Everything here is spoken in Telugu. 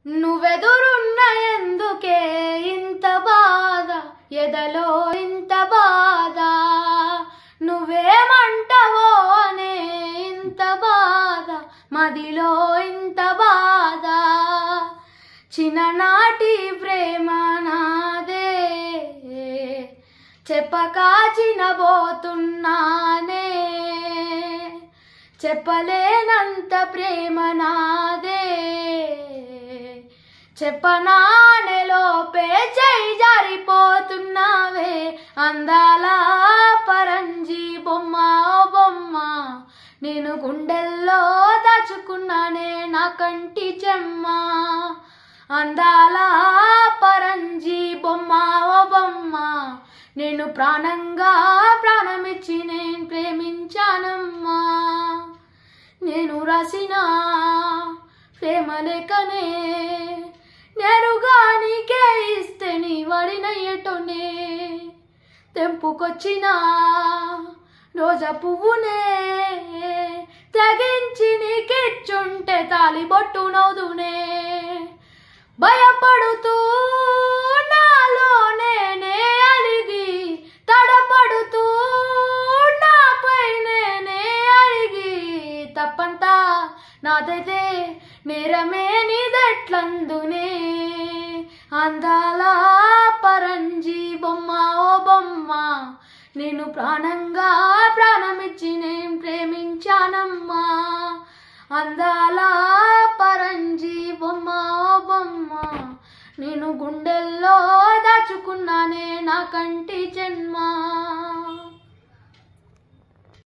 నువ్వెదురున్న ఎందుకే ఇంత బాధ ఎదలో ఇంత బాధ నువ్వేమంటావో అనే ఇంత బాధ మదిలో ఇంత బాధ చిన్ననాటి ప్రేమ నాదే చెప్పక చినబోతున్నానే చెప్పలేనంత ప్రేమ నాదే చెప్పనానెలోపే చేయి జారిపోతున్నావే అందాల పరంజి బొమ్మ ఓ బొమ్మ నేను గుండెల్లో దాచుకున్నానే నా కంటి చెమ్మ అందాల పరంజి బొమ్మ ఓ బొమ్మ నేను ప్రాణంగా ప్రాణమిచ్చి నేను ప్రేమించానమ్మా నేను రాసిన ప్రేమ లేఖనే నేరుగా నీకే ఇస్తే నీ వడినయ్యటోనే తెంపుకొచ్చిన రోజా పువ్వునే తెగించి నీకిచ్చుంటే తాలిబొట్టు నవ్వునే భయపడుతూ నాలో నేనే అలిగి తడపడుతూ నాపై నేనే అలిగి తప్పంతా నాదైతే నేరమే నీదెట్లందునే అందాల పరంజి బొమ్మ ఓ బొమ్మ నేను ప్రాణంగా ప్రాణమిచ్చి నేను ప్రేమించానమ్మా అందాల పరంజి బొమ్మ ఓ బొమ్మ నేను గుండెల్లో దాచుకున్నానే నా కంటి జన్మ